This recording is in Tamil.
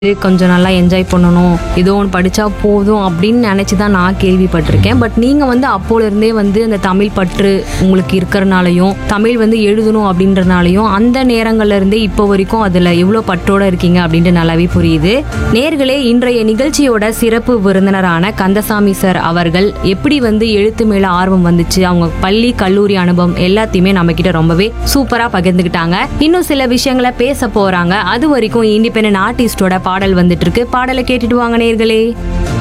கொஞ்சம் நல்லா என்ஜாய் பண்ணணும் ஏதோ ஒன்று படித்தா போதும் அப்படின்னு நினச்சி தான் நான் கேள்விப்பட்டிருக்கேன் பட் நீங்கள் வந்து அப்போல இருந்தே வந்து அந்த தமிழ் பற்று உங்களுக்கு இருக்கிறனாலையும் தமிழ் வந்து எழுதணும் அப்படின்றனாலையும் அந்த நேரங்கள்ல இருந்தே இப்போ வரைக்கும் அதில் எவ்வளோ பற்றோட இருக்கீங்க அப்படின்ட்டு நல்லாவே புரியுது நேர்களே இன்றைய நிகழ்ச்சியோட சிறப்பு விருந்தினரான கந்தசாமி சார் அவர்கள் எப்படி வந்து எழுத்து மேல ஆர்வம் வந்துச்சு அவங்க பள்ளி கல்லூரி அனுபவம் எல்லாத்தையுமே நம்ம கிட்ட ரொம்பவே சூப்பரா பகிர்ந்துக்கிட்டாங்க இன்னும் சில விஷயங்களை பேச போறாங்க அது வரைக்கும் இண்டிபெண்டன்ட் ஆர்டிஸ்டோட பாடல் வந்துட்டு இருக்கு பாடலை கேட்டுட்டு வாங்க நேர்களே